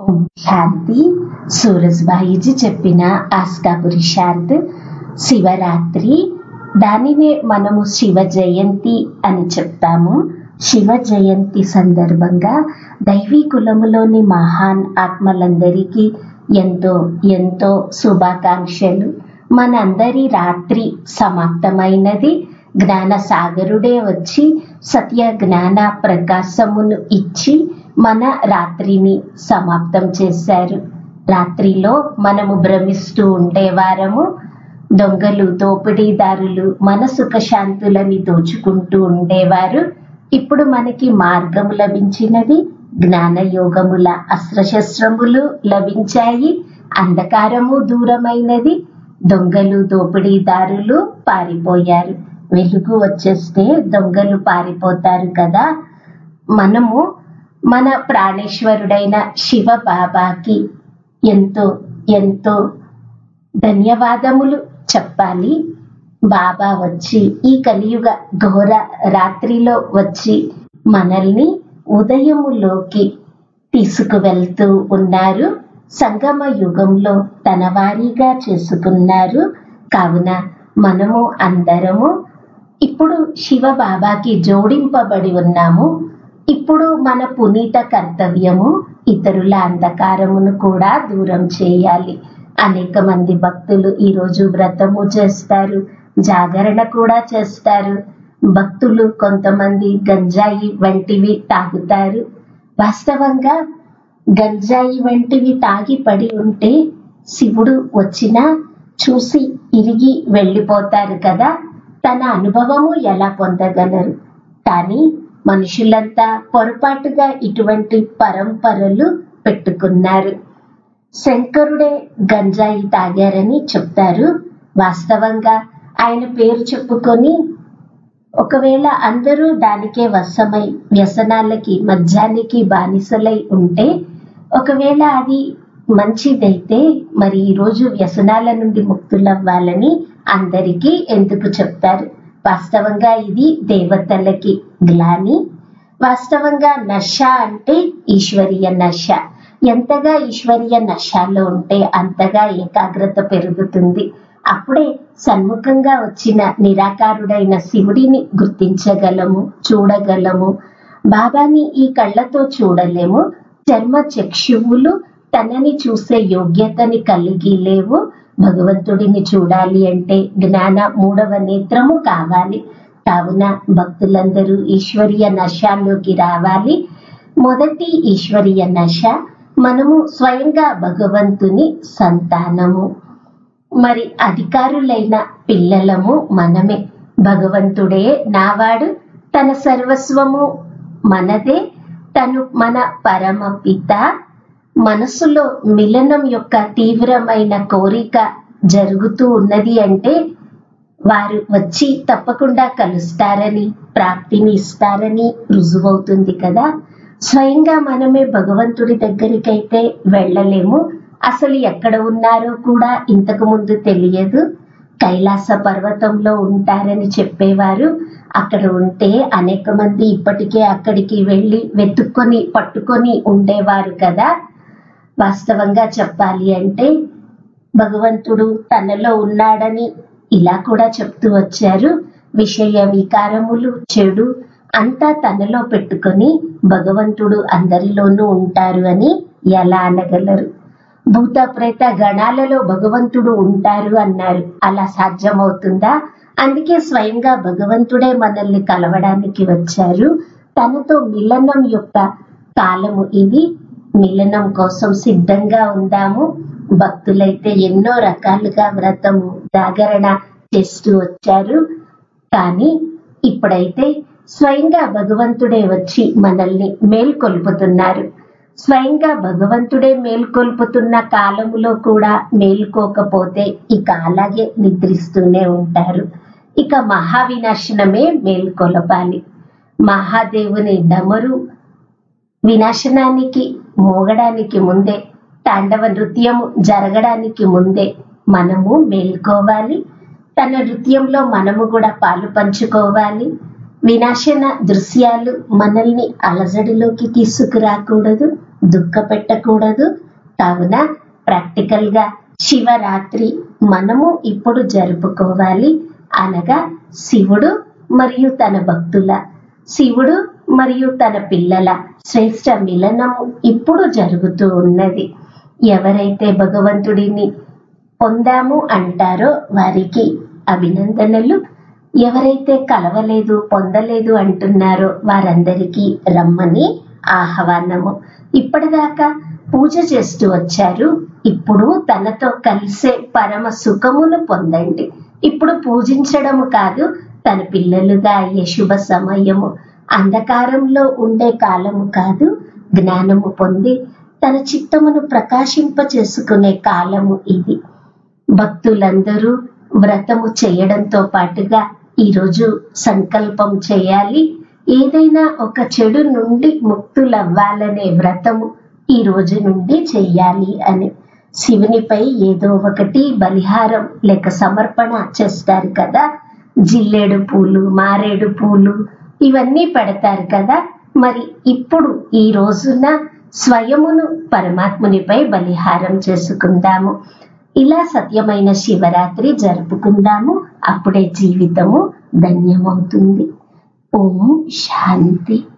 ఓం శాంతి సూరజ్బాయిజీ చెప్పిన ఆస్కా పురుషార్థ్ శివరాత్రి దానినే మనము శివ జయంతి అని చెప్తాము శివ జయంతి సందర్భంగా దైవీ కులములోని మహాన్ ఆత్మలందరికీ ఎంతో ఎంతో శుభాకాంక్షలు మనందరి రాత్రి సమాప్తమైనది జ్ఞాన సాగరుడే వచ్చి సత్య జ్ఞాన ప్రకాశమును ఇచ్చి మన రాత్రిని సమాప్తం చేశారు రాత్రిలో మనము భ్రమిస్తూ ఉండేవారము దొంగలు దోపిడీదారులు మన సుఖశాంతులని దోచుకుంటూ ఉండేవారు ఇప్పుడు మనకి మార్గము లభించినది జ్ఞాన యోగముల అస్త్రశస్త్రములు లభించాయి అంధకారము దూరమైనది దొంగలు దోపిడీదారులు పారిపోయారు వెలుగు వచ్చేస్తే దొంగలు పారిపోతారు కదా మనము మన ప్రాణేశ్వరుడైన శివ బాబాకి ఎంతో ఎంతో ధన్యవాదములు చెప్పాలి బాబా వచ్చి ఈ కలియుగ ఘోర రాత్రిలో వచ్చి మనల్ని ఉదయములోకి తీసుకువెళ్తూ ఉన్నారు సంగమ యుగంలో తన వారీగా చేసుకున్నారు కావున మనము అందరము ఇప్పుడు శివ బాబాకి జోడింపబడి ఉన్నాము ఇప్పుడు మన పునీత కర్తవ్యము ఇతరుల అంధకారమును కూడా దూరం చేయాలి అనేక మంది భక్తులు ఈరోజు వ్రతము చేస్తారు జాగరణ కూడా చేస్తారు భక్తులు కొంతమంది గంజాయి వంటివి తాగుతారు వాస్తవంగా గంజాయి వంటివి తాగి పడి ఉంటే శివుడు వచ్చినా చూసి ఇరిగి వెళ్ళిపోతారు కదా తన అనుభవము ఎలా పొందగలరు కానీ మనుషులంతా పొరపాటుగా ఇటువంటి పరంపరలు పెట్టుకున్నారు శంకరుడే గంజాయి తాగారని చెప్తారు వాస్తవంగా ఆయన పేరు చెప్పుకొని ఒకవేళ అందరూ దానికే వశమై వ్యసనాలకి మద్యానికి బానిసలై ఉంటే ఒకవేళ అది మంచిదైతే మరి ఈరోజు వ్యసనాల నుండి ముక్తులవ్వాలని అందరికీ ఎందుకు చెప్తారు వాస్తవంగా ఇది దేవతలకి గ్లాని వాస్తవంగా నష అంటే ఈశ్వరీయ నష ఎంతగా ఈశ్వరీయ నషాలో ఉంటే అంతగా ఏకాగ్రత పెరుగుతుంది అప్పుడే సన్ముఖంగా వచ్చిన నిరాకారుడైన శివుడిని గుర్తించగలము చూడగలము బాబాని ఈ కళ్ళతో చూడలేము చర్మ చక్షువులు తనని చూసే యోగ్యతని కలిగి లేవు భగవంతుడిని చూడాలి అంటే జ్ఞాన మూడవ నేత్రము కావాలి కావున భక్తులందరూ ఈశ్వరీయ నశాల్లోకి రావాలి మొదటి ఈశ్వరీయ నశ మనము స్వయంగా భగవంతుని సంతానము మరి అధికారులైన పిల్లలము మనమే భగవంతుడే నావాడు తన సర్వస్వము మనదే తను మన పరమ పిత మనసులో మిలనం యొక్క తీవ్రమైన కోరిక జరుగుతూ ఉన్నది అంటే వారు వచ్చి తప్పకుండా కలుస్తారని ప్రాప్తిని ఇస్తారని రుజువవుతుంది కదా స్వయంగా మనమే భగవంతుడి దగ్గరికైతే వెళ్ళలేము అసలు ఎక్కడ ఉన్నారో కూడా ఇంతకు ముందు తెలియదు కైలాస పర్వతంలో ఉంటారని చెప్పేవారు అక్కడ ఉంటే అనేక మంది ఇప్పటికే అక్కడికి వెళ్ళి వెతుక్కొని పట్టుకొని ఉండేవారు కదా వాస్తవంగా చెప్పాలి అంటే భగవంతుడు తనలో ఉన్నాడని ఇలా కూడా చెప్తూ వచ్చారు విషయ వికారములు చెడు అంతా తనలో పెట్టుకొని భగవంతుడు అందరిలోనూ ఉంటారు అని ఎలా అనగలరు భూత ప్రేత గణాలలో భగవంతుడు ఉంటారు అన్నారు అలా సాధ్యమవుతుందా అందుకే స్వయంగా భగవంతుడే మనల్ని కలవడానికి వచ్చారు తనతో మిలనం యొక్క కాలము ఇది మిలనం కోసం సిద్ధంగా ఉందాము భక్తులైతే ఎన్నో రకాలుగా వ్రతము జాగరణ చేస్తూ వచ్చారు కానీ ఇప్పుడైతే స్వయంగా భగవంతుడే వచ్చి మనల్ని మేల్కొల్పుతున్నారు స్వయంగా భగవంతుడే మేల్కొల్పుతున్న కాలములో కూడా మేల్కోకపోతే ఇక అలాగే నిద్రిస్తూనే ఉంటారు ఇక మహావినాశనమే మేల్కొలపాలి మహాదేవుని డమరు వినాశనానికి మోగడానికి ముందే తాండవ నృత్యము జరగడానికి ముందే మనము మేల్కోవాలి తన నృత్యంలో మనము కూడా పాలు పంచుకోవాలి వినాశన దృశ్యాలు మనల్ని అలజడిలోకి తీసుకురాకూడదు దుఃఖ పెట్టకూడదు కావున ప్రాక్టికల్ గా శివరాత్రి మనము ఇప్పుడు జరుపుకోవాలి అనగా శివుడు మరియు తన భక్తుల శివుడు మరియు తన పిల్లల శ్రేష్ట మిలనము ఇప్పుడు జరుగుతూ ఉన్నది ఎవరైతే భగవంతుడిని పొందాము అంటారో వారికి అభినందనలు ఎవరైతే కలవలేదు పొందలేదు అంటున్నారో వారందరికీ రమ్మని ఆహ్వానము ఇప్పటిదాకా పూజ చేస్తూ వచ్చారు ఇప్పుడు తనతో కలిసే పరమ సుఖమును పొందండి ఇప్పుడు పూజించడము కాదు తన పిల్లలుగా అయ్యే శుభ సమయము అంధకారంలో ఉండే కాలము కాదు జ్ఞానము పొంది తన చిత్తమును ప్రకాశింప చేసుకునే కాలము ఇది భక్తులందరూ వ్రతము చేయడంతో పాటుగా ఈరోజు సంకల్పం చేయాలి ఏదైనా ఒక చెడు నుండి ముక్తులవ్వాలనే వ్రతము ఈ రోజు నుండి చెయ్యాలి అని శివునిపై ఏదో ఒకటి బలిహారం లేక సమర్పణ చేస్తారు కదా జిల్లేడు పూలు మారేడు పూలు ఇవన్నీ పెడతారు కదా మరి ఇప్పుడు ఈ రోజున స్వయమును పరమాత్మునిపై బలిహారం చేసుకుందాము ఇలా సత్యమైన శివరాత్రి జరుపుకుందాము అప్పుడే జీవితము ధన్యమవుతుంది ఓం శాంతి